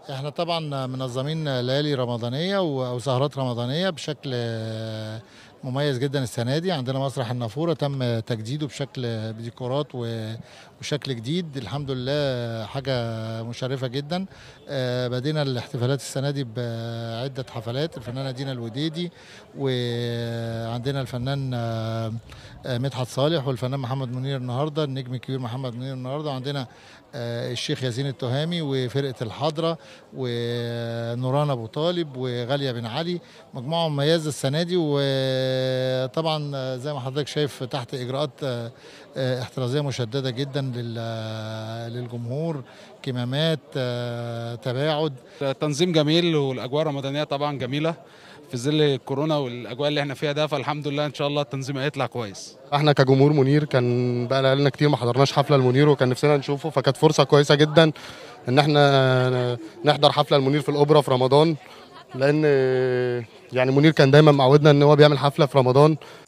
احنا طبعا منظمين ليالي رمضانيه و- او سهرات رمضانيه بشكل آه، مميز جدا السنه دي عندنا مسرح النافوره تم تجديده بشكل بديكورات و- وشكل جديد الحمد لله حاجه مشرفه جدا آه، بدينا الاحتفالات السنه دي بعده حفلات الفنانه دينا الوديدي وعندنا الفنان آه، آه، مدحت صالح والفنان محمد منير النهارده النجم الكبير محمد منير النهارده وعندنا آه، الشيخ ياسين التهامي وفرقه الحضره ونوران ابو طالب وغاليه بن علي مجموعه مميزه السنه دي وطبعا زي ما حضرتك شايف تحت اجراءات آه، آه، احترازيه مشدده جدا لل- للجمهور كمامات آه، تباعد تنظيم جميل والاجواء الرمضانيه طبعا جميله في ظل الكورونا والاجواء اللي احنا فيها ده فالحمد لله ان شاء الله التنظيم هيطلع كويس احنا كجمهور منير كان بقى لنا كتير ما حضرناش حفله لمنير وكان نفسنا نشوفه فكانت فرصه كويسه جدا ان احنا نحضر حفله لمنير في الاوبرا في رمضان لان يعني منير كان دايما معودنا ان هو بيعمل حفله في رمضان